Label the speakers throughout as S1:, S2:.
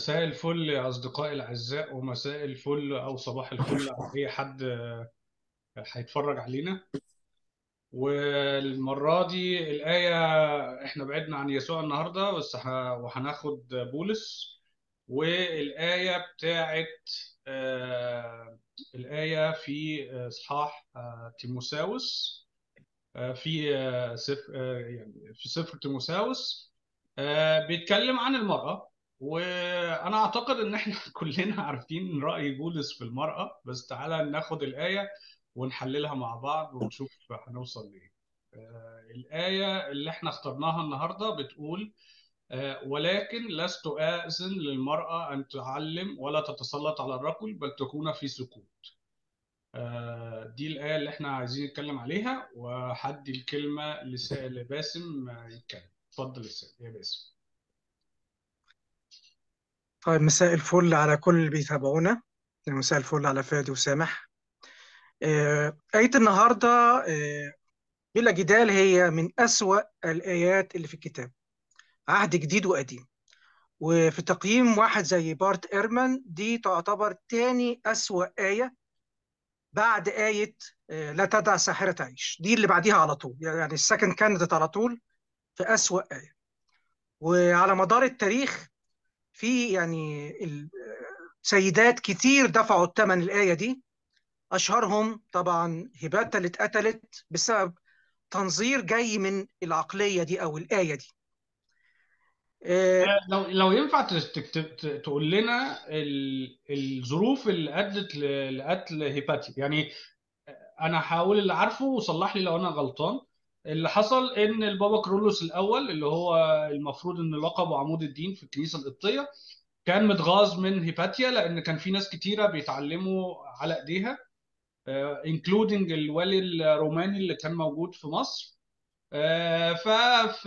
S1: مساء الفل يا أصدقائي الأعزاء ومساء الفل أو صباح الفل على أي حد آه، هيتفرج علينا والمرة دي الآية إحنا بعدنا عن يسوع النهاردة بس ه- وهناخد بولس والآية بتاعت آه، الآية في إصحاح آه، تيموساوس آه، في آه، سفر آه، يعني في سفر تيموساوس آه، بيتكلم عن المرأة وأنا أعتقد إن إحنا كلنا عارفين رأي بولس في المرأة بس تعالى ناخد الآية ونحللها مع بعض ونشوف هنوصل لإيه آه، الآية اللي إحنا اخترناها النهاردة بتقول آه، ولكن لست آذن للمرأة أن تعلم ولا تتسلط على الرجل بل تكون في سكون آه، دي الآية اللي احنا عايزين نتكلم عليها وهدي الكلمة لس- لباسم آه، يتكلم اتفضل يا س- يا باسم
S2: طيب مساء الفل على كل اللي بيتابعونا مساء الفل على فادي وسامح آه، آية النهاردة آه، بلا جدال هي من أسوأ الآيات اللي في الكتاب عهد جديد وقديم وفي تقييم واحد زي بارت إيرمان دي تعتبر تاني أسوأ آية بعد آية آه، لا تدع ساحرة تعيش دي اللي بعديها على طول يعني السكند كانت على طول في أسوأ آية وعلى مدار التاريخ في يعني ال- سيدات كتير دفعوا الثمن الآية دي أشهرهم طبعا هباتا اللي اتقتلت بسبب تنظير جاي من العقلية دي أو الآية دي آه،
S1: آه، لو لو ينفع تس- تكتب ت- تقول لنا ال- الظروف اللي أدت ل- لقتل هيباتي يعني أنا هقول اللي عارفه وصلح لي لو أنا غلطان اللي حصل إن البابا كرولوس الأول اللي هو المفروض إن لقبه عمود الدين في الكنيسة القبطية كان متغاظ من هيباتيا لأن كان في ناس كتيرة بيتعلموا على إيديها انكلودنج الولي الروماني اللي كان موجود في مصر آه، ففي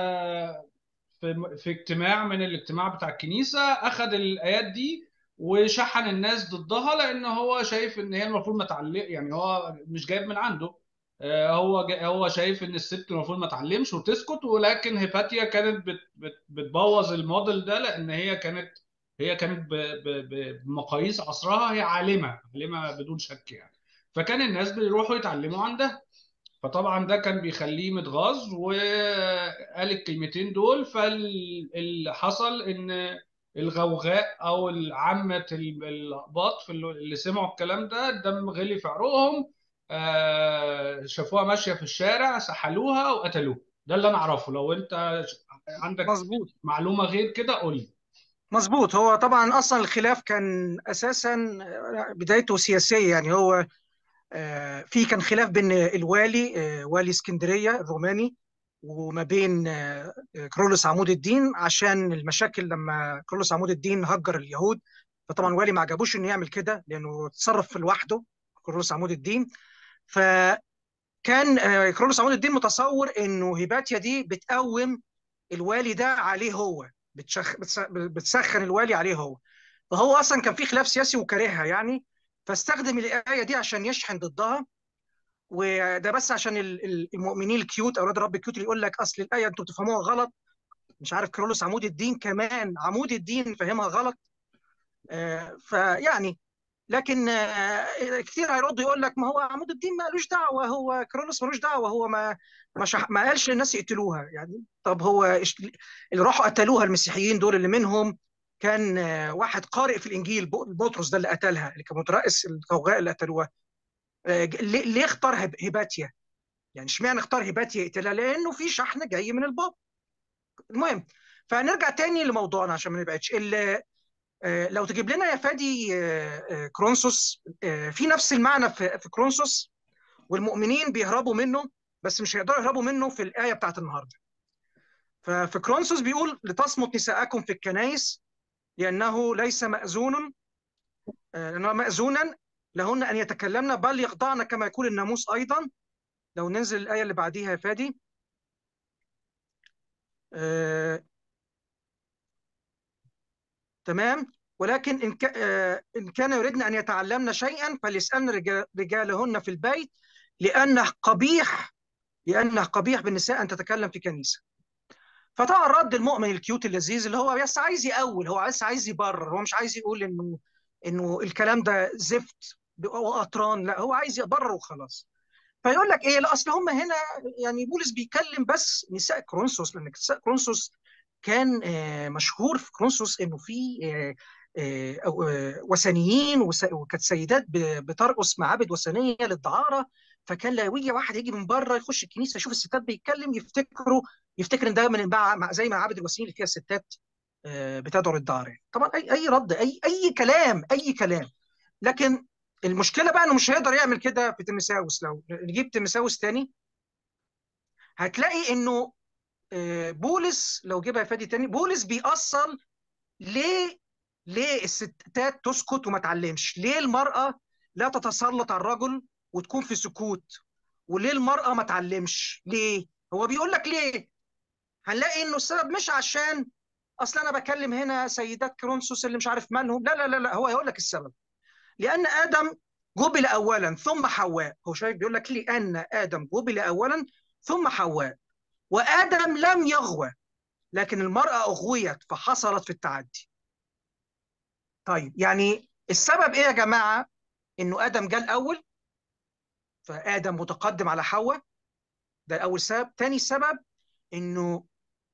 S1: في في اجتماع من الاجتماع بتاع الكنيسة أخذ الآيات دي وشحن الناس ضدها لأن هو شايف إن هي المفروض ما تعلق يعني هو مش جايب من عنده آه، هو جا- هو شايف إن الست المفروض ما تعلمش وتسكت ولكن هيباتيا كانت بت بت بتبوظ الموديل ده لأن هي كانت هي كانت ب- ب- ب- بمقاييس عصرها هي عالمة عالمة بدون شك يعني فكان الناس بيروحوا يتعلموا عندها فطبعا ده كان بيخليه متغاظ وقال الكلمتين دول فاللي حصل ان الغوغاء او عامة الاقباط في اللي اللي سمعوا الكلام ده الدم غلي في عروقهم آه، شافوها ماشية في الشارع سحلوها وقتلوها ده اللي انا اعرفه لو انت عندك
S2: مظبوط
S1: معلومة غير كده قول لي
S2: مظبوط هو طبعا أصلا الخلاف كان أساسا آه، بدايته سياسية يعني هو آه، في كان خلاف بين الوالي آه، والي اسكندرية الروماني وما بين آه، كرولوس عمود الدين عشان المشاكل لما كرولوس عمود الدين هجر اليهود فطبعا الوالي ما عجبوش انه يعمل كده لانه تصرف لوحده كرولوس عمود الدين فكان آه، كرولوس عمود الدين متصور انه هيباتيا دي بتقوم الوالي ده عليه هو بتشخ... بتس- بتسخن الوالي عليه هو فهو اصلا كان في خلاف سياسي وكارهها يعني فاستخدم الآية دي عشان يشحن ضدها وده بس عشان ال- ال- المؤمنين الكيوت اولاد رب الكيوت اللي يقول لك اصل الايه انتوا بتفهموها غلط مش عارف كرولوس عمود الدين كمان عمود الدين فهمها غلط آه، فيعني لكن آه، كتير هيرد يقول لك ما هو عمود الدين مالوش دعوه هو كرولوس مالوش دعوه هو ما ما, شح ما قالش الناس يقتلوها يعني طب هو إيش- اللي راحوا قتلوها المسيحيين دول اللي منهم كان آه، واحد قارئ في الانجيل بو- بطرس ده اللي قتلها اللي كان مترأس الغوغاء اللي قتلوها آه، ليه ليه اختار هب- هيباتيا يعني اشمعنى اختار هيباتيا يقتلها لانه في شحن جاي من الباب المهم فنرجع تاني لموضوعنا عشان ما نبعدش ال- آه، لو تجيب لنا يا فادي آه، آه، كرونسوس آه، في نفس المعنى في في كرونسوس والمؤمنين بيهربوا منه بس مش هيقدروا يهربوا منه في الآية بتاعت النهارده ففي كرونسوس بيقول لتصمت نساءكم في الكنائس لأنه ليس مأذون آه، لأنه مأذونا لهن أن يتكلمن بل يخضعن كما يقول الناموس أيضا لو ننزل الآية اللي بعديها يا فادي آه، تمام ولكن إن, ك... آه، إن كان يريدن أن يتعلمن شيئا فليسألن رجال... رجالهن في البيت لأنه قبيح لأنه قبيح بالنساء أن تتكلم في كنيسة فطبعا رد المؤمن الكيوت اللذيذ اللي هو بس عايز يأول هو بس عايز يبرر هو مش عايز يقول انه انه الكلام ده زفت واطران لا هو عايز يبرر وخلاص فيقول لك ايه لا اصل هم هنا يعني بولس بيكلم بس نساء كرونسوس لان نساء كرونسوس كان آه، مشهور في كرونسوس انه في آه، آه، أو- آه، وثنيين وس- وكانت سيدات ب- بترقص معابد وثنيه للدعاره فكان لو يجي واحد يجي من بره يخش الكنيسه يشوف الستات بيتكلم يفتكروا يفتكر ان ده من مع- مع- زي معابد الوثنيين اللي فيها الستات آه، بتدعو للدعاره يعني. طبعا اي اي رد اي اي كلام اي كلام لكن المشكله بقى انه مش هيقدر يعمل كده في تيمساوس لو نجيب تيمساوس تاني هتلاقي انه آه، بولس لو جيبها فادي تاني بولس بيأصل ليه ليه الستات تسكت وما تعلمش ليه المرأة لا تتسلط على الرجل وتكون في سكوت وليه المرأة ما تعلمش ليه هو بيقول لك ليه هنلاقي انه السبب مش عشان اصل انا بكلم هنا سيدات كرونسوس اللي مش عارف مالهم لا لا لا لا هو يقول لك السبب لان ادم جبل اولا ثم حواء هو شايف بيقول لك لان ادم جبل اولا ثم حواء وادم لم يغوى لكن المرأة أغويت فحصلت في التعدي طيب يعني السبب إيه يا جماعة إنه آدم جاء الأول فآدم متقدم على حواء ده أول سبب تاني سبب إنه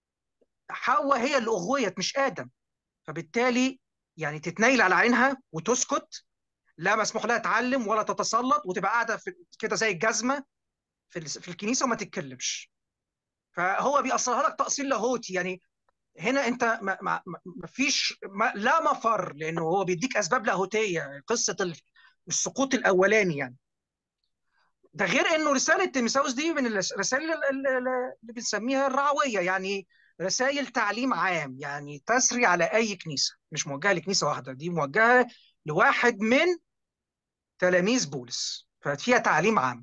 S2: حواء هي اللي أغويت مش آدم فبالتالي يعني تتنيل على عينها وتسكت لا مسموح لها تعلم ولا تتسلط وتبقى قاعدة في كده زي الجزمة في ال- في الكنيسة وما تتكلمش فهو بيأصلها لك تأصيل لاهوتي يعني هنا انت ما, ما, ما فيش ما لا مفر لانه هو بيديك اسباب لاهوتيه قصه ال- السقوط الاولاني يعني ده غير انه رساله تيمساوس دي من الرسائل ال- ال- ال- اللي بنسميها الرعويه يعني رسائل تعليم عام يعني تسري على اي كنيسه مش موجهه لكنيسه واحده دي موجهه لواحد من تلاميذ بولس ففيها تعليم عام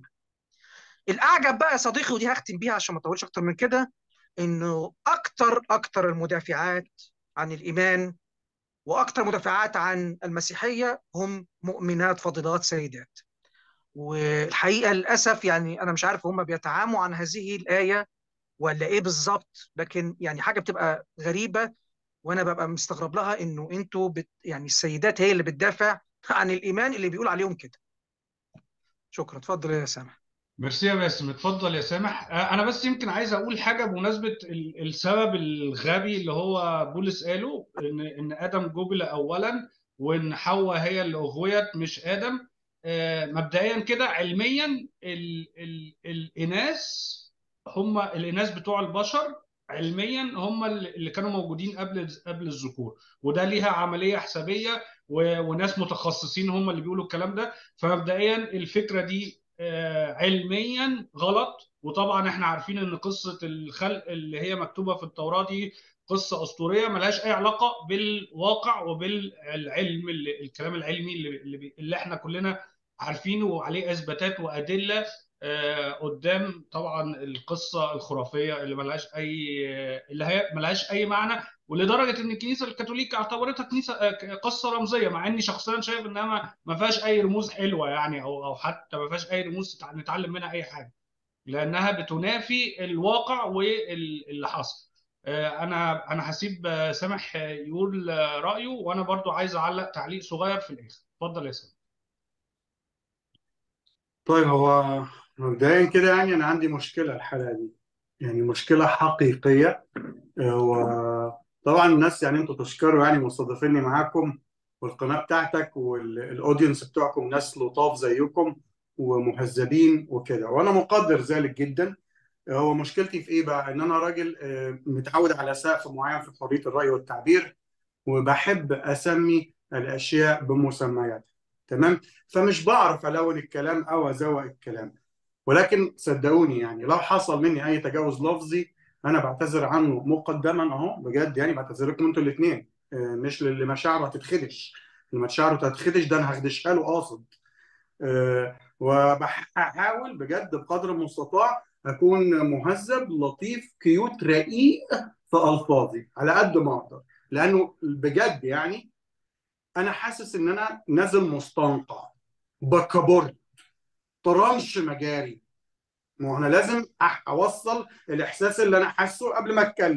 S2: الاعجب بقى يا صديقي ودي هختم بيها عشان ما اطولش اكتر من كده انه اكتر اكتر المدافعات عن الايمان واكتر مدافعات عن المسيحيه هم مؤمنات فاضلات سيدات والحقيقه للاسف يعني انا مش عارف هم بيتعاموا عن هذه الايه ولا ايه بالظبط لكن يعني حاجه بتبقى غريبه وانا ببقى مستغرب لها انه انتوا بت يعني السيدات هي اللي بتدافع عن الايمان اللي بيقول عليهم كده شكرا اتفضل يا سامح
S1: ميرسي يا باسم اتفضل يا سامح آه، انا بس يمكن عايز اقول حاجه بمناسبه ال- السبب الغبي اللي هو بولس قاله ان ان ادم جبل اولا وان حواء هي اللي اغويت مش ادم آه، مبدئيا كده علميا ال ال الاناث هم الاناث بتوع البشر علميا هم اللي كانوا موجودين قبل قبل الذكور وده ليها عمليه حسابيه و- وناس متخصصين هم اللي بيقولوا الكلام ده فمبدئيا الفكره دي آه، علميا غلط وطبعا احنا عارفين ان قصه الخلق اللي هي مكتوبه في التوراه دي قصه اسطوريه ملهاش اي علاقه بالواقع وبالعلم اللي الكلام العلمي اللي, اللي, بي- اللي احنا كلنا عارفينه وعليه اثباتات وادله آه، قدام طبعا القصه الخرافيه اللي ملهاش اي اللي هي ملهاش اي معنى ولدرجه ان الكنيسه الكاثوليكيه اعتبرتها كنيسه آه، قصه رمزيه مع اني شخصيا شايف انها ما ما فيهاش اي رموز حلوه يعني او او حتى ما فيهاش اي رموز تتع- نتعلم منها اي حاجه لانها بتنافي الواقع واللي حصل آه، انا انا هسيب آه، سامح آه، يقول آه، رايه وانا برضو عايز اعلق تعليق صغير في الاخر اتفضل يا سامح
S3: طيب هو مبدئيا كده يعني أنا عندي مشكلة الحلقة دي يعني مشكلة حقيقية وطبعا الناس يعني انتوا تشكروا يعني مستضيفيني معاكم والقناة بتاعتك والاودينس بتوعكم ناس لطاف زيكم ومهذبين وكده وانا مقدر ذلك جدا هو مشكلتي في ايه بقى ان انا راجل آه، متعود على سقف معين في حرية الرأي والتعبير وبحب اسمي الاشياء بمسمياتها تمام فمش بعرف الون الكلام او ازوق الكلام ولكن صدقوني يعني لو حصل مني اي تجاوز لفظي انا بعتذر عنه مقدما اهو بجد يعني بعتذر لكم انتوا الاثنين مش للي مشاعره هتتخدش اللي مشاعره هتتخدش ده انا هخدشها له قاصد آه، وبحاول بجد بقدر المستطاع اكون مهذب لطيف كيوت رقيق في الفاظي على قد ما اقدر لانه بجد يعني انا حاسس ان انا نازل مستنقع بكبرت طرنش مجاري ما هو انا لازم أح- اوصل الاحساس اللي انا حاسه قبل ما اتكلم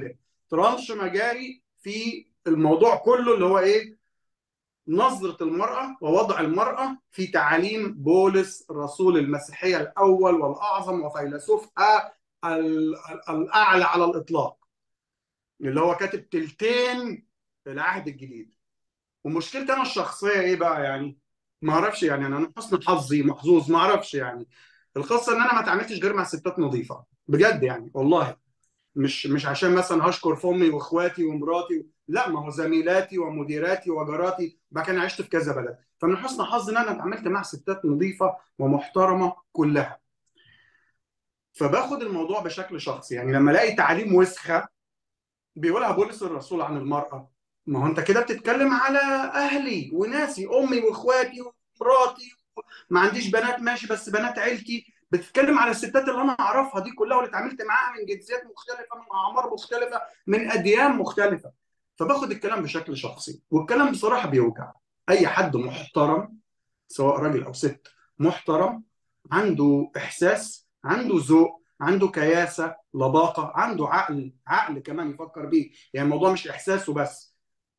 S3: ترانش مجاري في الموضوع كله اللي هو ايه نظرة المرأة ووضع المرأة في تعاليم بولس رسول المسيحية الأول والأعظم وفيلسوفها الأعلى على الإطلاق اللي هو كاتب تلتين العهد الجديد ومشكلتي أنا الشخصية إيه بقى يعني ما أعرفش يعني أنا حسن حظي محظوظ ما أعرفش يعني القصة إن أنا ما اتعاملتش غير مع ستات نظيفة بجد يعني والله مش مش عشان مثلا هشكر في امي واخواتي ومراتي لا ما هو زميلاتي ومديراتي وجاراتي بقى كان عشت في كذا بلد فمن حسن حظي ان انا اتعاملت مع ستات نظيفه ومحترمه كلها فباخد الموضوع بشكل شخصي يعني لما الاقي تعاليم وسخه بيقولها بولس الرسول عن المراه ما هو انت كده بتتكلم على اهلي وناسي امي واخواتي ومراتي ما عنديش بنات ماشي بس بنات عيلتي بتتكلم على الستات اللي انا اعرفها دي كلها واللي اتعاملت معاها من جنسيات مختلفه من اعمار مختلفه من اديان مختلفه فباخد الكلام بشكل شخصي والكلام بصراحه بيوجع اي حد محترم سواء راجل او ست محترم عنده احساس عنده ذوق عنده كياسه لباقه عنده عقل عقل كمان يفكر بيه يعني الموضوع مش احساس وبس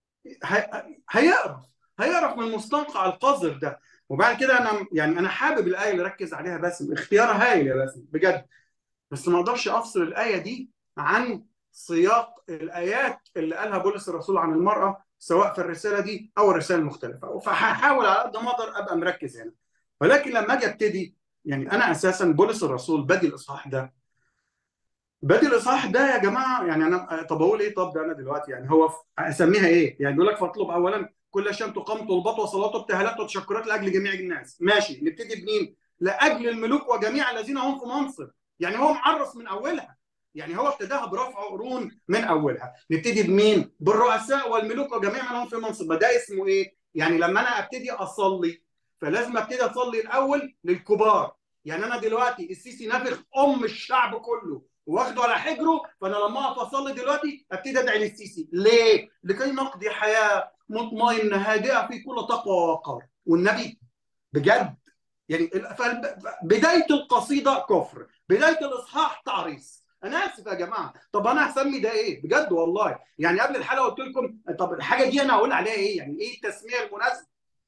S3: هيقرف هيقرف من المستنقع القذر ده وبعد كده انا يعني انا حابب الايه اللي ركز عليها باسم اختيار هايل يا باسم بجد بس ما اقدرش افصل الايه دي عن سياق الايات اللي قالها بولس الرسول عن المراه سواء في الرساله دي او الرسائل المختلفه فهحاول على قد ما اقدر ابقى مركز هنا ولكن لما اجي ابتدي يعني انا اساسا بولس الرسول بادي الاصحاح ده بادي الاصحاح ده يا جماعه يعني انا طب اقول ايه طب ده انا دلوقتي يعني هو اسميها ايه؟ يعني بيقول لك فاطلب اولا كل شام تقام طلبات وصلات وابتهالات وتشكرات لاجل جميع الناس ماشي نبتدي بمين لاجل الملوك وجميع الذين هم في منصب يعني هو معرف من اولها يعني هو ابتداها برفع قرون من اولها نبتدي بمين بالرؤساء والملوك وجميع من هم في منصب ده اسمه ايه يعني لما انا ابتدي اصلي فلازم ابتدي اصلي الاول للكبار يعني انا دلوقتي السيسي نافخ ام الشعب كله واخده على حجره فانا لما اقف اصلي دلوقتي ابتدي ادعي للسيسي ليه؟ لكي نقضي حياه مطمئنه هادئه في كل تقوى ووقار والنبي بجد يعني بدايه القصيده كفر بدايه الاصحاح تعريس انا اسف يا جماعه طب انا هسمي ده ايه بجد والله يعني قبل الحلقه قلت لكم طب الحاجه دي انا هقول عليها ايه يعني ايه التسميه المناسبه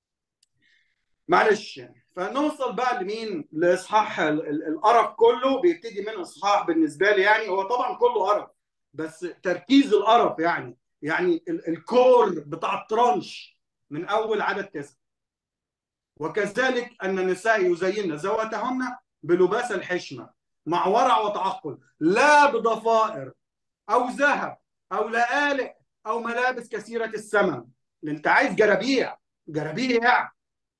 S3: معلش يعني فنوصل بقى لمين لاصحاح القرف كله بيبتدي من اصحاح بالنسبه لي يعني هو طبعا كله قرف بس تركيز القرف يعني يعني الكور بتاع الترانش من اول عدد تسعه وكذلك ان النساء يزين ذواتهن بلباس الحشمه مع ورع وتعقل لا بضفائر او ذهب او لآلئ او ملابس كثيره الثمن انت عايز جرابيع جرابيع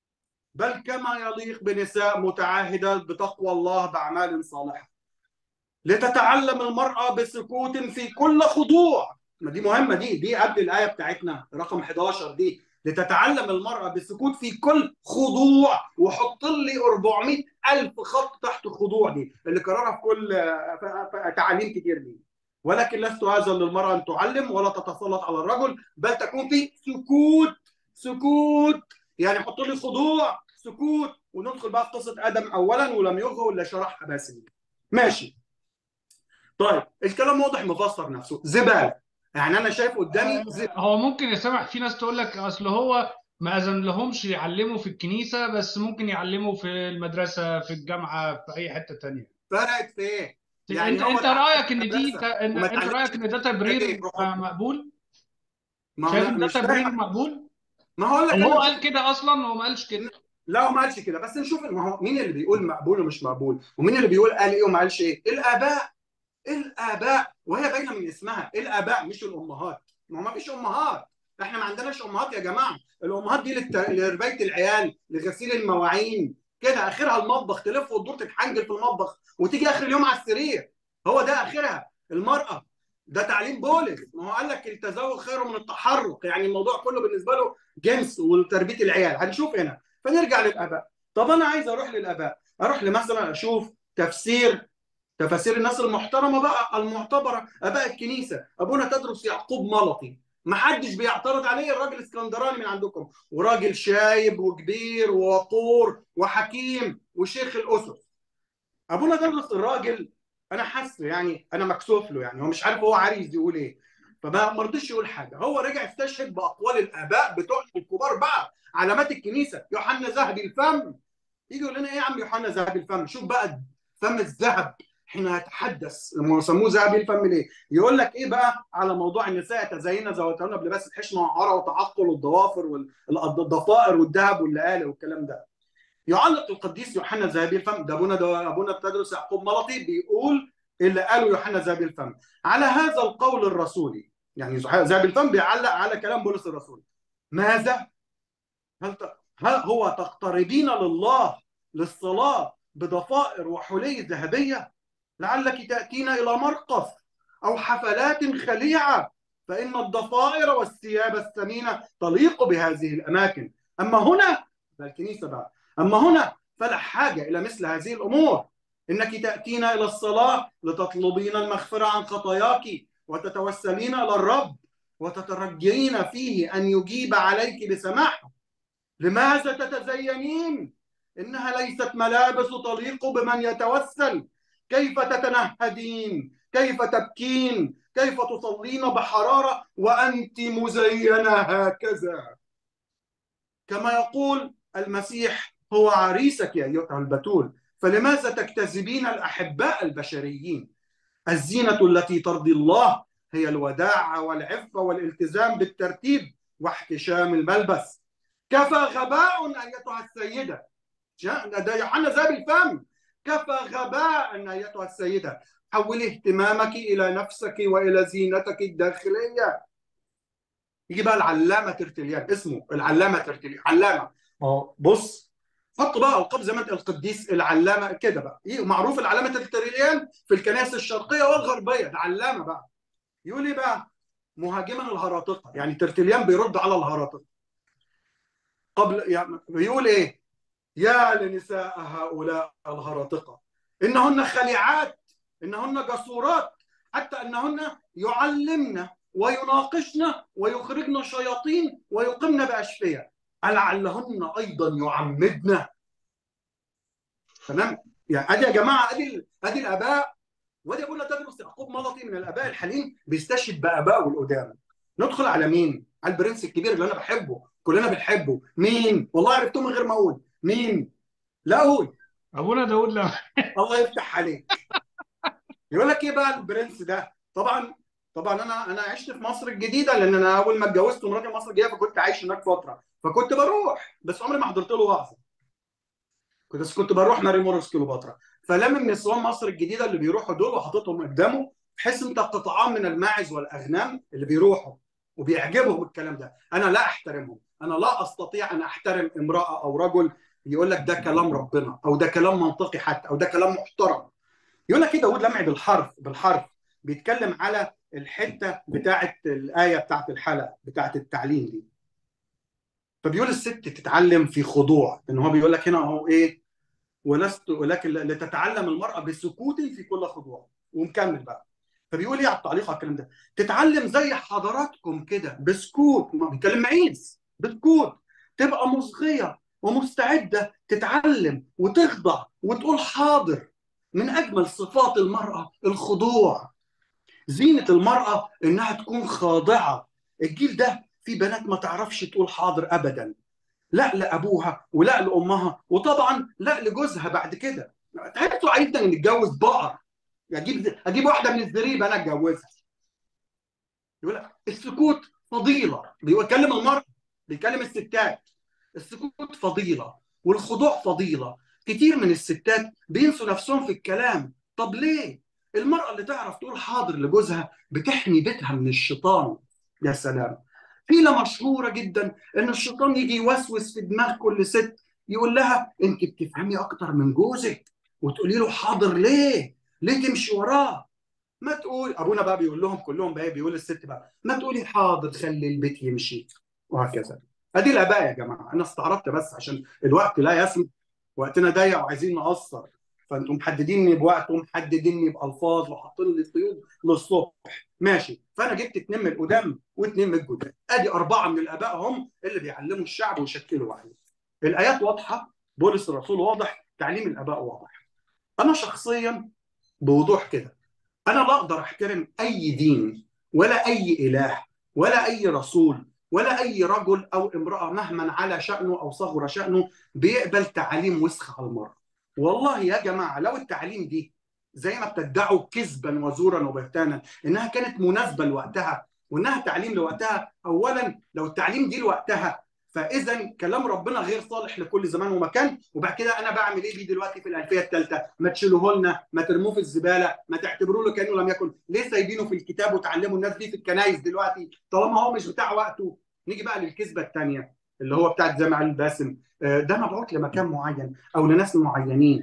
S3: بل كما يليق بنساء متعاهدات بتقوى الله باعمال صالحه لتتعلم المراه بسكوت في كل خضوع ما دي مهمه دي دي قبل الايه بتاعتنا رقم 11 دي لتتعلم المرأة بالسكوت في كل خضوع وحط لي 400 ألف خط تحت الخضوع دي اللي كررها في كل تعاليم كتير دي ولكن لست هذا للمرأة أن تعلم ولا تتسلط على الرجل بل تكون في سكوت سكوت يعني حط لي خضوع سكوت وندخل بقى في قصة آدم أولا ولم يغه إلا شرحها باسم ماشي طيب الكلام واضح مفسر نفسه زبالة يعني انا شايف قدامي
S1: هو ممكن يسمح في ناس تقول لك اصل هو ما اذن لهمش يعلموا في الكنيسه بس ممكن يعلموا في المدرسه في الجامعه في اي حته تانية
S3: فرقت في ايه؟
S1: يعني انت انت رايك ان دي ت... إن... انت رايك ان ده تبرير مقبول؟
S3: ما
S1: شايف ان ده تبرير مقبول؟
S3: ما هقول لك
S1: هو قال كده اصلا هو ما قالش كده
S3: لا هو ما قالش كده بس نشوف ما هو مين اللي بيقول مقبول ومش مقبول ومين اللي بيقول قال ايه وما قالش ايه؟ الاباء الاباء وهي باينه من اسمها الاباء مش الامهات ما هو ما فيش امهات احنا ما عندناش امهات يا جماعه الامهات دي للت... لربايه العيال لغسيل المواعين كده اخرها المطبخ تلف وتدور تتحنجل في المطبخ وتيجي اخر اليوم على السرير هو ده اخرها المراه ده تعليم بولس ما هو قال لك التزوج خير من التحرك يعني الموضوع كله بالنسبه له جنس وتربيه العيال هنشوف هنا فنرجع للاباء طب انا عايز اروح للاباء اروح لمثلا اشوف تفسير تفاسير الناس المحترمه بقى المعتبره اباء الكنيسه ابونا تدرس يعقوب ملطي ما حدش بيعترض عليه الراجل اسكندراني من عندكم وراجل شايب وكبير ووقور وحكيم وشيخ الاسس ابونا تدرس الراجل انا حاسه يعني انا مكسوف له يعني هو مش عارف هو عايز يقول ايه فما ما رضيش يقول حاجه هو رجع استشهد باقوال الاباء بتوع الكبار بقى علامات الكنيسه يوحنا ذهبي الفم يجي يقول لنا ايه يا عم يوحنا ذهبي الفم شوف بقى فم الذهب حين يتحدث لما سموه ذهبي الفم ليه؟ يقول لك ايه بقى على موضوع النساء يتزين زوجتهن بلباس الحشمه والعرى والتعقل والضوافر والضفائر والذهب واللآلئ والكلام ده. يعلق القديس يوحنا ذهبي الفم ده ابونا ده ابونا بتدرس يعقوب ملطي بيقول اللي قاله يوحنا ذهبي الفم على هذا القول الرسولي يعني ذهبي الفم بيعلق على كلام بولس الرسول ماذا؟ هل ت... هل هو تقتربين لله للصلاه بضفائر وحلي ذهبيه لعلك تاتين الى مرقف او حفلات خليعه فان الضفائر والثياب الثمينه تليق بهذه الاماكن اما هنا الكنيسه بقى اما هنا فلا حاجه الى مثل هذه الامور انك تاتين الى الصلاه لتطلبين المغفره عن خطاياك وتتوسلين الى الرب وتترجين فيه ان يجيب عليك بسماحه لماذا تتزينين انها ليست ملابس تليق بمن يتوسل كيف تتنهدين كيف تبكين كيف تصلين بحراره وانت مزينه هكذا كما يقول المسيح هو عريسك يا ايتها البتول فلماذا تكتذبين الاحباء البشريين الزينه التي ترضي الله هي الوداعه والعفه والالتزام بالترتيب واحتشام الملبس كفى غباء ايتها السيده ده يوحنا ذهب الفم كفى غباء ايتها السيده حولي اهتمامك الى نفسك والى زينتك الداخليه يجي بقى العلامه ترتليان اسمه العلامه ترتليان علامه اه بص حط بقى القاب زي ما انت القديس العلامه كده بقى معروف العلامه ترتليان في الكنائس الشرقيه والغربيه ده علامه بقى يقول ايه بقى مهاجما الهراطقه يعني ترتليان بيرد على الهراطقه قبل يعني بيقول ايه يا لنساء هؤلاء الهراطقه انهن خليعات انهن جسورات حتى انهن يعلمن ويناقشن ويخرجن شياطين ويقمن باشفيه لعلهن ايضا يعمدن تمام يعني ادي يا جماعه ادي ادي الاباء وادي ابونا تدرس يعقوب ملطي من الاباء الحاليين بيستشهد بابائه القدام ندخل على مين؟ على البرنس الكبير اللي انا بحبه كلنا بنحبه مين؟ والله عرفته من غير ما اقول مين؟ لا اقول
S1: ابونا داود لا
S3: الله يفتح عليك يقول لك ايه بقى البرنس ده؟ طبعا طبعا انا انا عشت في مصر الجديده لان انا اول ما اتجوزت مراتي مصر الجديده فكنت عايش هناك فتره فكنت بروح بس عمري ما حضرت له وعظه كنت بس كنت بروح ماري مورس كليوباترا فلم من نسوان مصر الجديده اللي بيروحوا دول وحاططهم قدامه بحيث انت قطعان من الماعز والاغنام اللي بيروحوا وبيعجبهم الكلام ده انا لا احترمهم انا لا استطيع ان احترم امراه او رجل يقول لك ده كلام ربنا او ده كلام منطقي حتى او ده كلام محترم يقول لك ايه داود لمعي بالحرف بالحرف بيتكلم على الحته بتاعه الايه بتاعه الحلقه بتاعه التعليم دي فبيقول الست تتعلم في خضوع ان هو بيقول لك هنا اهو ايه ولست ولكن لتتعلم المراه بسكوت في كل خضوع ومكمل بقى فبيقول ايه على التعليق على الكلام ده تتعلم زي حضراتكم كده بسكوت ما بيتكلم معيز بسكوت تبقى مصغيه ومستعده تتعلم وتخضع وتقول حاضر من اجمل صفات المراه الخضوع زينه المراه انها تكون خاضعه الجيل ده في بنات ما تعرفش تقول حاضر ابدا لا لابوها ولا لامها وطبعا لا لجوزها بعد كده تحسوا عايزنا نتجوز بقر اجيب اجيب واحده من الزريبه انا اتجوزها يقول لك السكوت فضيله بيكلم المراه بيكلم الستات السكوت فضيله والخضوع فضيله كتير من الستات بينسوا نفسهم في الكلام طب ليه المراه اللي تعرف تقول حاضر لجوزها بتحمي بيتها من الشيطان يا سلام حيلة مشهورة جدا ان الشيطان يجي يوسوس في دماغ كل ست يقول لها انت بتفهمي اكتر من جوزك وتقولي له حاضر ليه؟ ليه تمشي وراه؟ ما تقول ابونا بقى بيقول لهم كلهم بقى بيقول للست بقى ما تقولي حاضر خلي البيت يمشي وهكذا ادي الاباء يا جماعه انا استعرضت بس عشان الوقت لا يسمح وقتنا ضيق وعايزين نقصر فانتم محدديني بوقت ومحدديني بالفاظ وحاطين لي قيود للصبح ماشي فانا جبت اثنين من القدام واثنين من الجداد ادي اربعه من الاباء هم اللي بيعلموا الشعب ويشكلوا وعيه الايات واضحه بولس الرسول واضح تعليم الاباء واضح انا شخصيا بوضوح كده انا لا اقدر احترم اي دين ولا اي اله ولا اي رسول ولا اي رجل او امراه مهما على شانه او صغر شانه بيقبل تعاليم وسخه على المره والله يا جماعه لو التعاليم دي زي ما بتدعوا كذبا وزورا وبهتانا انها كانت مناسبه لوقتها وانها تعليم لوقتها اولا لو التعليم دي لوقتها فاذا كلام ربنا غير صالح لكل زمان ومكان وبعد كده انا بعمل ايه بيه دلوقتي في الالفيه الثالثه ما تشيلوه لنا ما ترموه في الزباله ما تعتبروه له كانه لم يكن ليه سايبينه في الكتاب وتعلموا الناس بيه في الكنايس دلوقتي طالما هو مش بتاع وقته نيجي بقى للكذبه الثانيه اللي هو بتاعت زي ما قال باسم ده مبعوث لمكان معين او لناس معينين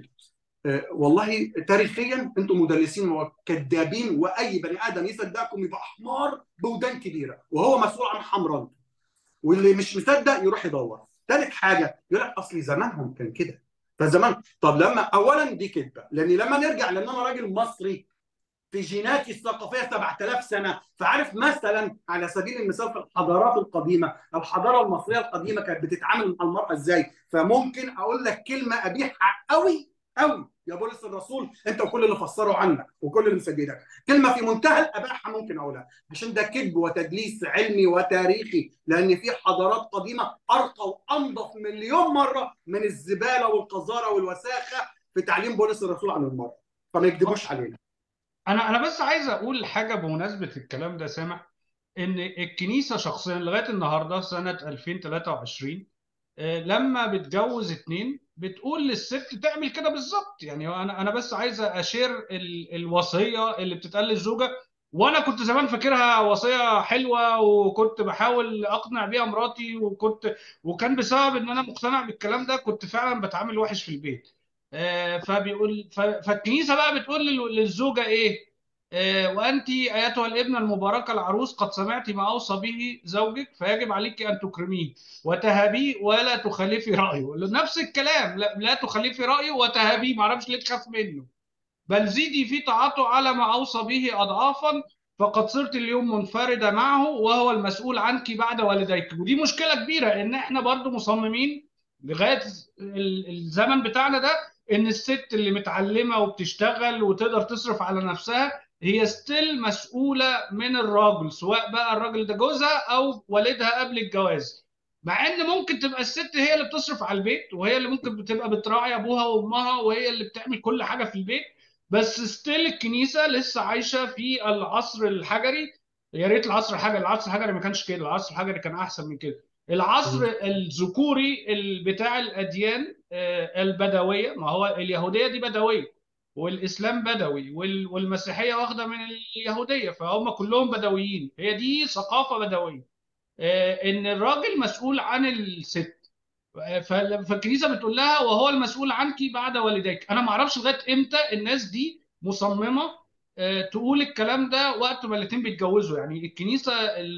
S3: والله تاريخيا انتم مدلسين وكذابين واي بني ادم يصدقكم يبقى حمار بودان كبيره وهو مسؤول عن حمرانته واللي مش مصدق يروح يدور ثالث حاجه يقول لك اصل زمانهم كان كده فزمان طب لما اولا دي كذبه لان لما نرجع لان انا راجل مصري في جيناتي الثقافيه 7000 سنه فعارف مثلا على سبيل المثال في الحضارات القديمه الحضاره المصريه القديمه كانت بتتعامل مع المراه ازاي فممكن اقول لك كلمه قبيحه قوي قوي يا بولس الرسول انت وكل اللي فسروا عنك وكل اللي مسجلك كلمه في منتهى الاباحه ممكن اقولها عشان ده كذب وتدليس علمي وتاريخي لان في حضارات قديمه ارقى وانظف مليون مره من الزباله والقذاره والوساخه في تعليم بولس الرسول عن المراه فما يكذبوش علينا
S1: انا انا بس عايز اقول حاجه بمناسبه الكلام ده سامح ان الكنيسه شخصيا لغايه النهارده سنه 2023 لما بتجوز اتنين بتقول للست تعمل كده بالظبط يعني انا انا بس عايز اشير ال... الوصيه اللي بتتقال للزوجه وانا كنت زمان فاكرها وصيه حلوه وكنت بحاول اقنع بيها مراتي وكنت وكان بسبب ان انا مقتنع بالكلام ده كنت فعلا بتعامل وحش في البيت فبيقول ف... فالكنيسه بقى بتقول للزوجه ايه وأنت أيتها الابنة المباركة العروس قد سمعت ما أوصى به زوجك فيجب عليك أن تكرميه وتهابيه ولا تخالفي رأيه نفس الكلام لا, لا تخالفي رأيه وتهابيه ما أعرفش ليه تخاف منه بل زيدي في طاعته على ما أوصى به أضعافا فقد صرت اليوم منفردة معه وهو المسؤول عنك بعد والديك ودي مشكلة كبيرة إن إحنا برضو مصممين لغاية الزمن بتاعنا ده إن الست اللي متعلمة وبتشتغل وتقدر تصرف على نفسها هي ستيل مسؤولة من الراجل سواء بقى الراجل ده جوزها أو والدها قبل الجواز مع إن ممكن تبقى الست هي اللي بتصرف على البيت وهي اللي ممكن بتبقى بتراعي أبوها وأمها وهي اللي بتعمل كل حاجة في البيت بس ستيل الكنيسة لسه عايشة في العصر الحجري يا ريت العصر الحجري العصر الحجري ما كانش كده العصر الحجري كان أحسن من كده العصر الذكوري بتاع الأديان البدوية ما هو اليهودية دي بدوية والاسلام بدوي والمسيحيه واخده من اليهوديه فهم كلهم بدويين هي دي ثقافه بدويه ان الراجل مسؤول عن الست فالكنيسه بتقول لها وهو المسؤول عنك بعد والديك انا ما اعرفش لغايه امتى الناس دي مصممه تقول الكلام ده وقت ما الاثنين بيتجوزوا يعني الكنيسه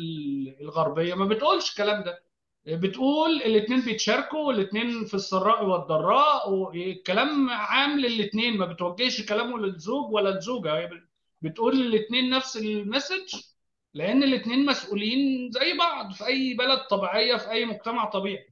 S1: الغربيه ما بتقولش الكلام ده بتقول الاثنين بيتشاركوا والاثنين في السراء والضراء والكلام عام للاثنين ما بتوجهش كلامه للزوج ولا الزوجه بتقول للاثنين نفس المسج لان الاثنين مسؤولين زي بعض في اي بلد طبيعيه في اي مجتمع طبيعي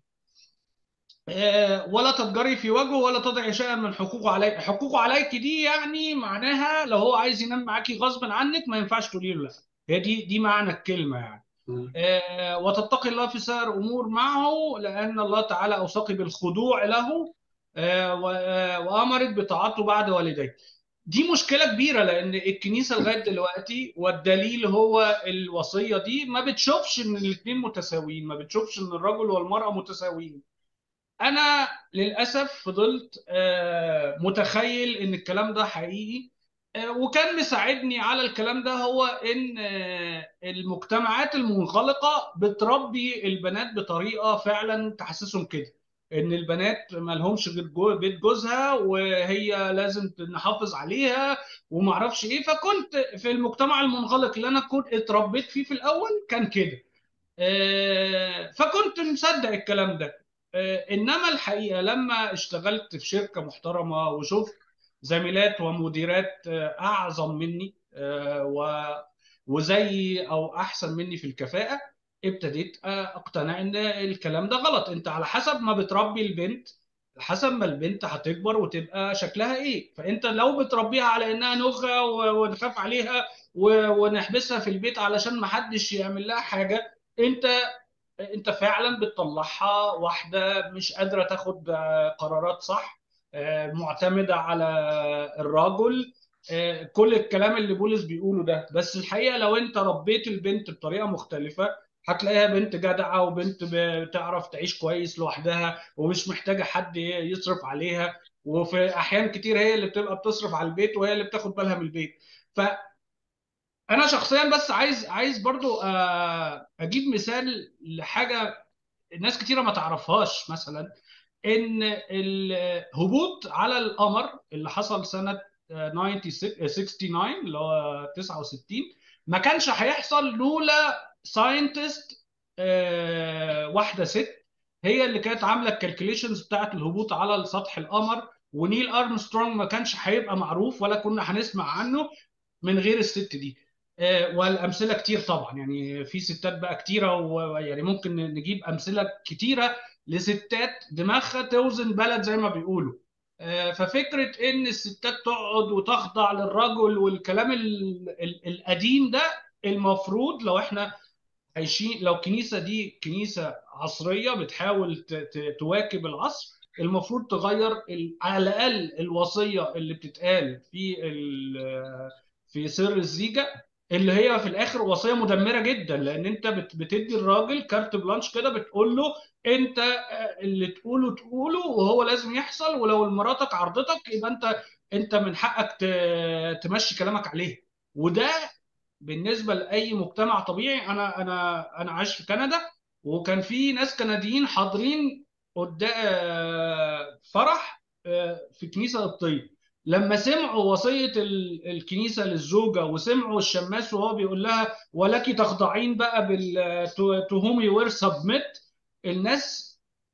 S1: ولا تتجري في وجهه ولا تضعي شيئا من حقوقه عليك حقوقه عليك دي يعني معناها لو هو عايز ينام معاكي غصب عنك ما ينفعش تقولي له لا هي دي دي معنى الكلمه يعني آه وتتقي الله في سائر امور معه لان الله تعالى اوصاك بالخضوع له آه وامرت بطاعته بعد والديك دي مشكله كبيره لان الكنيسه لغايه دلوقتي والدليل هو الوصيه دي ما بتشوفش ان الاثنين متساويين ما بتشوفش ان الرجل والمراه متساويين انا للاسف فضلت آه متخيل ان الكلام ده حقيقي وكان مساعدني على الكلام ده هو ان المجتمعات المنغلقه بتربي البنات بطريقه فعلا تحسسهم كده ان البنات ما لهمش غير جو بيت جوزها وهي لازم نحافظ عليها وما اعرفش ايه فكنت في المجتمع المنغلق اللي انا كنت اتربيت فيه في الاول كان كده فكنت مصدق الكلام ده انما الحقيقه لما اشتغلت في شركه محترمه وشفت زميلات ومديرات اعظم مني وزي او احسن مني في الكفاءه ابتديت اقتنع ان الكلام ده غلط انت على حسب ما بتربي البنت حسب ما البنت هتكبر وتبقى شكلها ايه فانت لو بتربيها على انها نخه ونخاف عليها و- ونحبسها في البيت علشان ما حدش يعمل لها حاجه انت انت فعلا بتطلعها واحده مش قادره تاخد آه، قرارات صح آه، معتمده على الرجل آه، كل الكلام اللي بولس بيقوله ده بس الحقيقه لو انت ربيت البنت بطريقه مختلفه هتلاقيها بنت جدعه وبنت بتعرف تعيش كويس لوحدها ومش محتاجه حد يصرف عليها وفي احيان كتير هي اللي بتبقى بتصرف على البيت وهي اللي بتاخد بالها من البيت فانا شخصيا بس عايز عايز برضو آه، اجيب مثال لحاجه ناس كتيره ما تعرفهاش مثلا ان الهبوط على القمر اللي حصل سنه 69 اللي هو 69 ما كانش هيحصل لولا ساينتست واحده ست هي اللي كانت عامله الكالكوليشنز بتاعت الهبوط على سطح القمر ونيل ارمسترونج ما كانش هيبقى معروف ولا كنا هنسمع عنه من غير الست دي آه، والامثله كتير طبعا يعني في ستات بقى كتيره ويعني ممكن نجيب امثله كتيره لستات دماغها توزن بلد زي ما بيقولوا آه، ففكره ان الستات تقعد وتخضع للرجل والكلام ال- ال- القديم ده المفروض لو احنا عايشين لو الكنيسه دي كنيسه عصريه بتحاول ت- ت- تواكب العصر المفروض تغير ال- على الاقل الوصيه اللي بتتقال في ال- في سر الزيجه اللي هي في الاخر وصيه مدمره جدا لان انت بت- بتدي الراجل كارت بلانش كده بتقول له انت آه، اللي تقوله تقوله وهو لازم يحصل ولو مراتك عرضتك يبقى انت انت من حقك ت- تمشي كلامك عليه وده بالنسبه لاي مجتمع طبيعي انا انا انا عايش في كندا وكان في ناس كنديين حاضرين قدام فرح آه، في كنيسه قبطيه لما سمعوا وصيه ال- الكنيسه للزوجه وسمعوا الشماس وهو بيقول لها ولك تخضعين بقى بال تو هوم يو وير سبميت الناس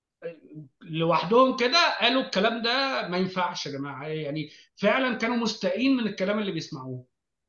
S1: لوحدهم كده قالوا الكلام ده ما ينفعش يا جماعه يعني فعلا كانوا مستائين من الكلام اللي بيسمعوه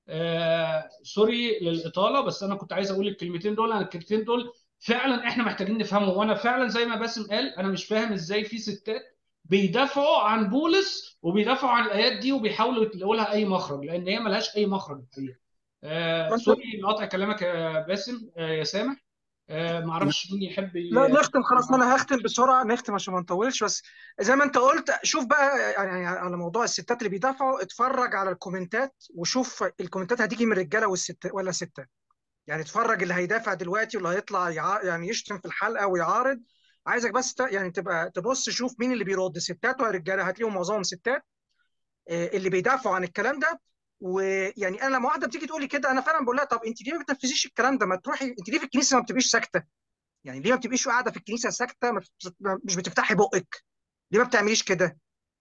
S1: آه سوري للإطالة بس أنا كنت عايز أقول الكلمتين دول أنا الكلمتين دول فعلا إحنا محتاجين نفهمهم وأنا فعلا زي ما باسم قال أنا مش فاهم إزاي في ستات بيدافعوا عن بولس وبيدافعوا عن الآيات دي وبيحاولوا يلاقوا لها أي مخرج لأن هي ملهاش أي مخرج الحقيقة آه
S2: وانت
S1: سوري لقطع كلامك يا باسم آه يا سامح آه معرفش مين يحب ي-
S2: لا نختم خلاص ما انا هختم بسرعه نختم عشان ما نطولش بس زي ما انت قلت شوف بقى يعني على موضوع الستات اللي بيدافعوا اتفرج على الكومنتات وشوف الكومنتات هتيجي من رجاله والست ولا ستات يعني اتفرج اللي هيدافع دلوقتي واللي هيطلع يع... يعني يشتم في الحلقه ويعارض عايزك بس ت... يعني تبقى تبص شوف مين اللي بيرد ستات ولا رجاله هتلاقيهم معظمهم ستات آه، اللي بيدافعوا عن الكلام ده ويعني انا لما واحده بتيجي تقول لي كده انا فعلا بقول لها طب انت ليه ما بتنفذيش الكلام ده ما تروحي انت ليه في الكنيسه ما بتبقيش ساكته يعني ليه ما بتبقيش قاعده في الكنيسه ساكته ما بت- ما- مش بتفتحي بقك ليه ما بتعمليش كده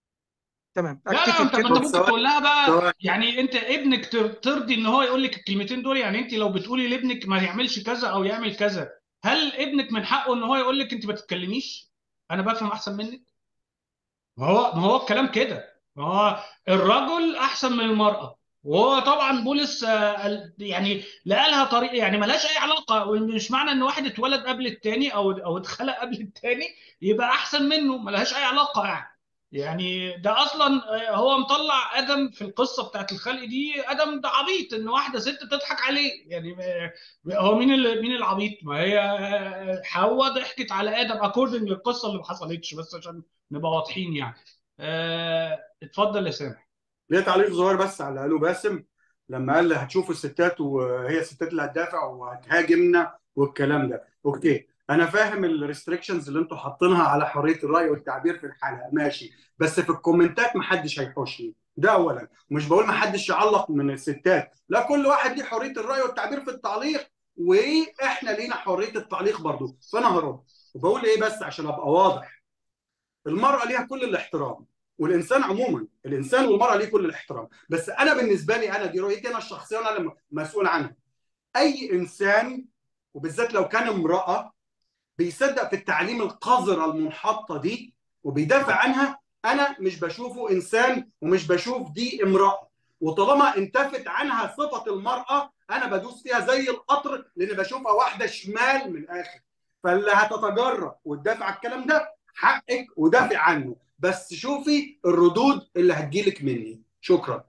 S2: تمام
S1: لا لا
S2: اكتفي
S1: انت ما انت
S2: بكده
S1: ممكن تقول لها بقى
S3: سواء
S1: يعني انت ابنك تر- ترضي ان هو يقول لك الكلمتين دول يعني انت لو بتقولي لابنك ما يعملش كذا او يعمل كذا هل ابنك من حقه ان هو يقول لك انت ما تتكلميش انا بفهم احسن منك ما هو ما هو الكلام كده ما هو الرجل احسن من المرأة وهو طبعا بولس آه، قال- يعني لقى لها طريقه يعني ملهاش اي علاقه ومش معنى ان واحد اتولد قبل التاني او او اتخلق قبل التاني يبقى احسن منه ملهاش اي علاقه يعني يعني ده اصلا آه، هو مطلع ادم في القصه بتاعت الخلق دي ادم ده عبيط ان واحده ست تضحك عليه يعني آه، هو مين اللي مين العبيط ما هي آه، حواء ضحكت على ادم اكوردنج للقصه اللي ما حصلتش بس عشان نبقى واضحين يعني آه، اتفضل يا سامح
S3: ليه تعليق صغير بس على اللي قاله باسم لما قال هتشوف الستات وهي الستات اللي هتدافع وهتهاجمنا والكلام ده اوكي انا فاهم الريستريكشنز اللي انتوا حاطينها على حريه الراي والتعبير في الحلقه ماشي بس في الكومنتات محدش هيحوشني ده اولا مش بقول محدش يعلق من الستات لا كل واحد ليه حريه الراي والتعبير في التعليق واحنا لينا حريه التعليق برضو فانا هرد وبقول ايه بس عشان ابقى واضح المراه ليها كل الاحترام والانسان عموما الانسان والمراه ليه كل الاحترام بس انا بالنسبه لي انا دي رؤيتي انا الشخصيه وانا اللي مسؤول عنها اي انسان وبالذات لو كان امراه بيصدق في التعليم القذره المنحطه دي وبيدافع عنها انا مش بشوفه انسان ومش بشوف دي امراه وطالما انتفت عنها صفه المراه انا بدوس فيها زي القطر لان بشوفها واحده شمال من الاخر فاللي هتتجرأ وتدافع على الكلام ده حقك ودافع عنه بس شوفي الردود اللي هتجيلك مني شكرا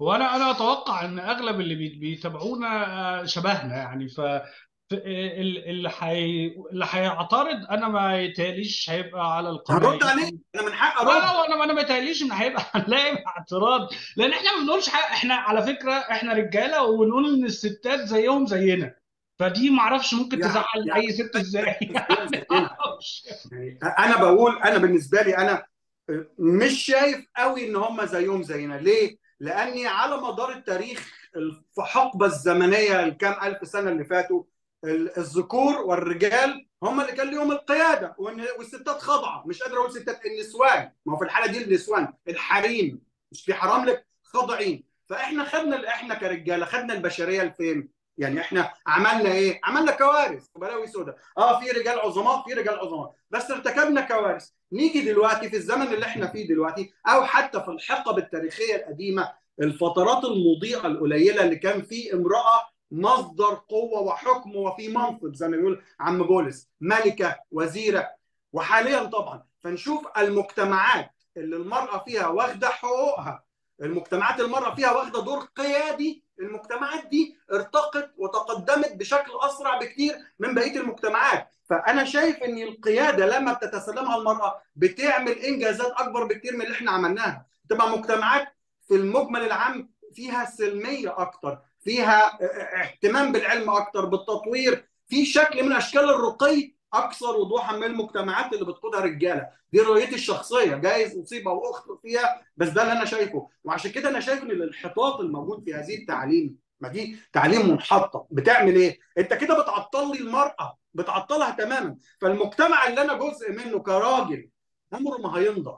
S1: وانا انا اتوقع ان اغلب اللي بي- بيتابعونا آه، شبهنا يعني ف ف- ال- اللي حي... اللي هيعترض انا ما يتهيأليش هيبقى على القناه
S3: هرد عليه انا من حق
S1: لا
S3: ارد
S1: لا انا انا ما يتهيأليش ان هيبقى هنلاقي اعتراض لان احنا ما بنقولش حاجه احنا على فكره احنا رجاله وبنقول ان الستات زيهم زينا فدي ما اعرفش ممكن
S3: يعني
S1: تزعل
S3: يعني
S1: اي ست ازاي
S3: زيهم
S1: يعني ما
S3: زينا
S1: اعرفش
S3: يعني انا بقول انا بالنسبه لي انا مش شايف قوي ان هم زيهم زينا ليه لاني على مدار التاريخ في حقبه الزمنيه الكام الف سنه اللي فاتوا ال- الذكور والرجال هم اللي كان لهم القياده وإن- والستات خاضعه مش قادر اقول ستات النسوان ما هو في الحاله دي النسوان الحريم مش في حرام لك خاضعين فاحنا خدنا احنا كرجاله خدنا البشريه لفين يعني احنا عملنا ايه عملنا كوارث بلاوي سوداء اه في رجال عظماء في رجال عظماء بس ارتكبنا كوارث نيجي دلوقتي في الزمن اللي احنا فيه دلوقتي او حتى في الحقب التاريخيه القديمه الفترات المضيئه القليله اللي كان في امراه مصدر قوه وحكم وفي منصب زي ما بيقول عم بولس ملكه وزيره وحاليا طبعا فنشوف المجتمعات اللي المراه فيها واخده حقوقها المجتمعات المراه فيها واخده دور قيادي المجتمعات دي ارتقت وتقدمت بشكل اسرع بكتير من بقيه المجتمعات فانا شايف ان القياده لما بتتسلمها المراه بتعمل انجازات اكبر بكتير من اللي احنا عملناها تبقى مجتمعات في المجمل العام فيها سلميه اكتر فيها اهتمام بالعلم اكتر بالتطوير في شكل من اشكال الرقي اكثر وضوحا من المجتمعات اللي بتقودها رجاله دي رؤيتي الشخصيه جايز اصيب او اخطئ فيها بس ده اللي انا شايفه وعشان كده انا شايف ان الانحطاط الموجود في هذه التعليم ما دي تعليم منحطه بتعمل ايه انت كده بتعطل لي المراه بتعطلها تماما فالمجتمع اللي انا جزء منه كراجل عمره ما هينضف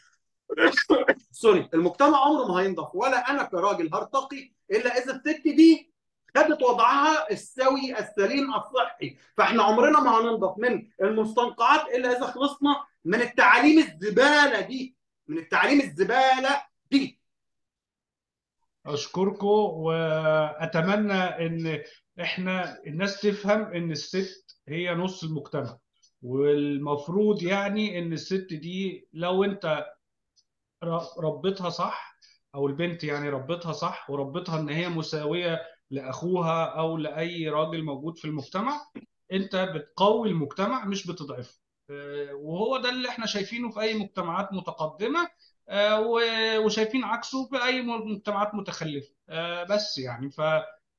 S3: سوري المجتمع عمره ما هينضف ولا انا كراجل هرتقي الا اذا الست دي خدت وضعها السوي السليم الصحي فاحنا عمرنا ما هننضف من المستنقعات الا اذا خلصنا من التعاليم الزباله دي من التعاليم الزباله دي
S1: اشكركم واتمنى ان احنا الناس تفهم ان الست هي نص المجتمع والمفروض يعني ان الست دي لو انت ر- ربيتها صح او البنت يعني ربيتها صح وربيتها ان هي مساوية لاخوها او لاي راجل موجود في المجتمع انت بتقوي المجتمع مش بتضعفه آه، وهو ده اللي احنا شايفينه في اي مجتمعات متقدمة آه، و- وشايفين عكسه في اي مجتمعات متخلفة آه، بس يعني ف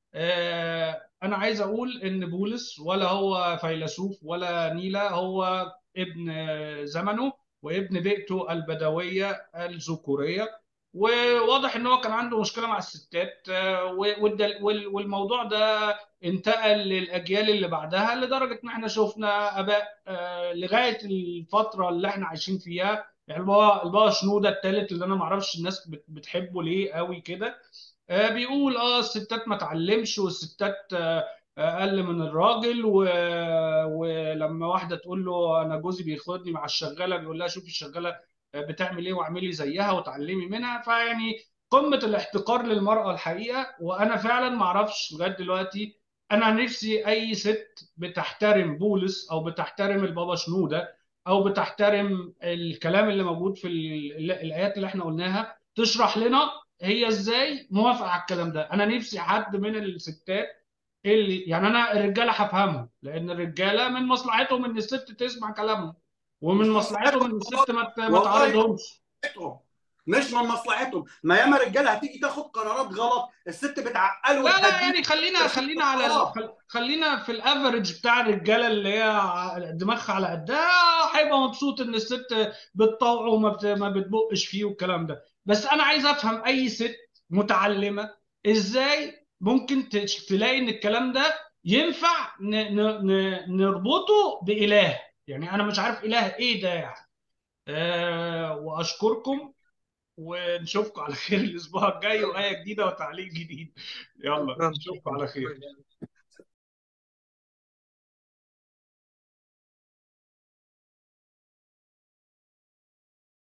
S1: آه، انا عايز اقول ان بولس ولا هو فيلسوف ولا نيلة هو ابن زمنه وابن بيئته البدوية الذكورية وواضح ان هو كان عنده مشكلة مع الستات آه، والدل- وال- والموضوع ده انتقل للاجيال اللي بعدها لدرجة ان احنا شفنا اباء آه، لغاية الفترة اللي احنا عايشين فيها يعني البابا البابا شنودة الثالث اللي انا ما اعرفش الناس بت- بتحبه ليه قوي كده آه، بيقول اه الستات ما تعلمش والستات آه، اقل من الراجل و... ولما واحده تقول له انا جوزي بياخدني مع الشغاله بيقول لها شوفي الشغاله بتعمل ايه واعملي زيها وتعلمي منها فيعني قمه الاحتقار للمراه الحقيقه وانا فعلا ما اعرفش لغايه دلوقتي انا نفسي اي ست بتحترم بولس او بتحترم البابا شنوده او بتحترم الكلام اللي موجود في ال- الايات اللي احنا قلناها تشرح لنا هي ازاي موافقه على الكلام ده انا نفسي حد من الستات اللي يعني انا الرجاله هفهمهم لان الرجاله من مصلحتهم ان الست تسمع كلامهم ومن
S3: مش
S1: مصلحتهم ان
S3: مصلحتهم
S1: الست ما ت- ما
S3: والله
S1: تعارضهمش
S3: مصلحتهم مش من مصلحتهم ما ياما رجاله هتيجي تاخد قرارات غلط الست بتعقله
S1: لا لا
S3: وتهديه
S1: يعني خلينا
S3: بس
S1: خلينا على ال...
S3: اه
S1: خل- خلينا في الافرج بتاع الرجاله اللي هي ع- دماغها على قدها هيبقى مبسوط ان الست بتطوعه وما بت... ما بتبقش فيه والكلام ده بس انا عايز افهم اي ست متعلمه ازاي ممكن ت- تلاقي ان الكلام ده ينفع ن... ن... ن... نربطه باله يعني انا مش عارف اله ايه ده يعني أه واشكركم ونشوفكم على خير الاسبوع الجاي وايه جديده وتعليق جديد يلا
S2: شكرا
S1: نشوفكم على خير